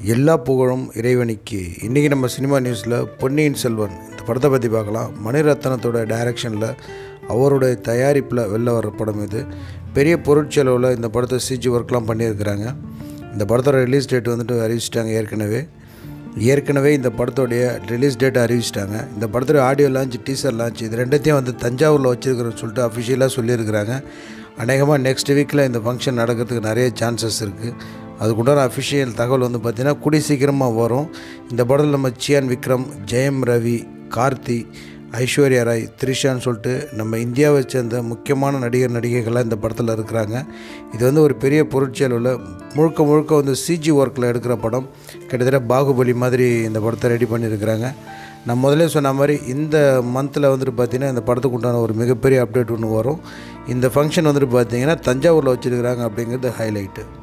எல்லா புகழும் இறைவனுக்கு இன்றைக்கி நம்ம சினிமா நியூஸில் பொன்னியின் செல்வன் இந்த படத்தை பற்றி பார்க்கலாம் மணிரத்னத்தோட டைரக்ஷனில் அவருடைய தயாரிப்பில் வெளில வர படம் இது பெரிய பொருட்செலவில் இந்த படத்தை சிஜி ஒர்க்லாம் பண்ணியிருக்கிறாங்க இந்த படத்தோட ரிலீஸ் டேட் வந்துட்டு அறிவிச்சிட்டாங்க ஏற்கனவே ஏற்கனவே இந்த படத்தோடைய ரிலீஸ் டேட்டை அறிவிச்சிட்டாங்க இந்த படத்தோட ஆடியோ லான்ச் டீசர் லான்ச் இது ரெண்டுத்தையும் வந்து தஞ்சாவூரில் வச்சுருக்கிறோன்னு சொல்லிட்டு அஃபிஷியலாக சொல்லியிருக்கிறாங்க அநேகமாக நெக்ஸ்ட் வீக்கில் இந்த ஃபங்க்ஷன் நடக்கிறதுக்கு நிறைய சான்சஸ் இருக்குது அதுக்குண்டான அஃபிஷியல் தகவல் வந்து பார்த்திங்கன்னா கூடி சீக்கிரமாக வரும் இந்த படத்தில் நம்ம சியான் விக்ரம் ஜெயம் ரவி கார்த்தி ஐஸ்வர்யா ராய் த்ரிஷான்னு சொல்லிட்டு நம்ம இந்தியாவை சேர்ந்த முக்கியமான நடிகர் நடிகைகள்லாம் இந்த படத்தில் இருக்கிறாங்க இது வந்து ஒரு பெரிய பொருட்செலவில் முழுக்க முழுக்க வந்து சிஜி ஒர்க்கில் எடுக்கிற படம் கிட்டத்தட்ட பாகுபலி மாதிரி இந்த படத்தை ரெடி பண்ணியிருக்கிறாங்க நான் முதல்ல சொன்ன மாதிரி இந்த மந்தில் வந்துட்டு பார்த்திங்கன்னா இந்த படத்துக்கு உண்டான ஒரு மிகப்பெரிய அப்டேட் ஒன்று வரும் இந்த ஃபங்க்ஷன் வந்துட்டு பார்த்திங்கன்னா தஞ்சாவூரில் வச்சுருக்கிறாங்க அப்படிங்கிறது ஹைலைட்டு